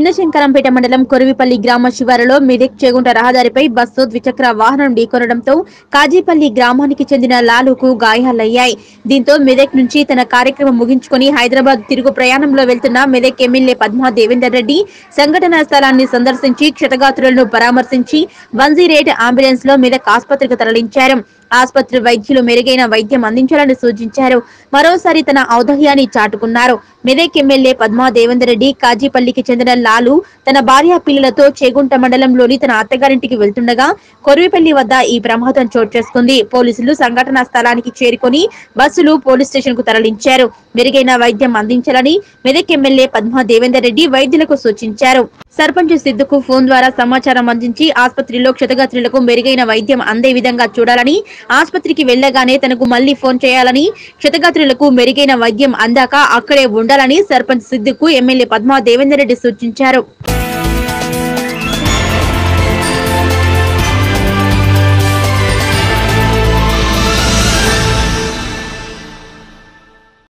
చిన్నశంకరంపేట మండలం కొరివిపల్లి గ్రామ శివారులో మెదక్ చేగుంట రహదారిపై బస్సు ద్విచక్ర వాహనం ఢీకొనడంతో కాజీపల్లి గ్రామానికి చెందిన లాలుకు గాయాలయ్యాయి దీంతో మెదక్ నుంచి తన కార్యక్రమం ముగించుకొని హైదరాబాద్ తిరుగు ప్రయాణంలో వెళ్తున్న మెదక్ ఎమ్మెల్యే పద్మా దేవేందర్ రెడ్డి సంఘటనా స్థలాన్ని సందర్శించి క్షతగాత్రులను పరామర్శించి వన్జీరేట్ అంబులెన్స్ లో మెదక్ ఆసుపత్రికి తరలించారు ఆసుపత్రి వైద్యులు మెరుగైన వైద్యం అందించాలని సూచించారు మరోసారి తన ఔదహ్యాన్ని చాటుకున్నారు మెదక్ ఎమ్మెల్యే పద్మా దేవేందర్ రెడ్డి కాజీపల్లికి చెందిన లాలు తన భార్య పిల్లలతో చేగుంట మండలంలోని తన అత్తగారింటికి వెళ్తుండగా కొర్విపల్లి వద్ద ఈ ప్రమాదం చోటు చేసుకుంది పోలీసులు సంఘటనా స్థలానికి చేరుకొని బస్సులు పోలీస్ స్టేషన్ కు తరలించారు మెరుగైన వైద్యం అందించాలని మెదక్ ఎమ్మెల్యే పద్మా దేవేందర్ రెడ్డి వైద్యులకు సూచించారు సర్పంచ్ సిద్దుకు ఫోన్ ద్వారా సమాచారం అందించి ఆసుపత్రిలో క్షతగాత్రులకు మెరుగైన వైద్యం అందే విధంగా చూడాలని ఆసుపత్రికి వెళ్లగానే తనకు మళ్లీ ఫోన్ చేయాలని క్షతగాత్రులకు మెరుగైన వైద్యం అందాక అక్కడే ఉండాలని సర్పంచ్ సిద్దుకు ఎమ్మెల్యే పద్మా దేవేందర్ రెడ్డి సూచించారు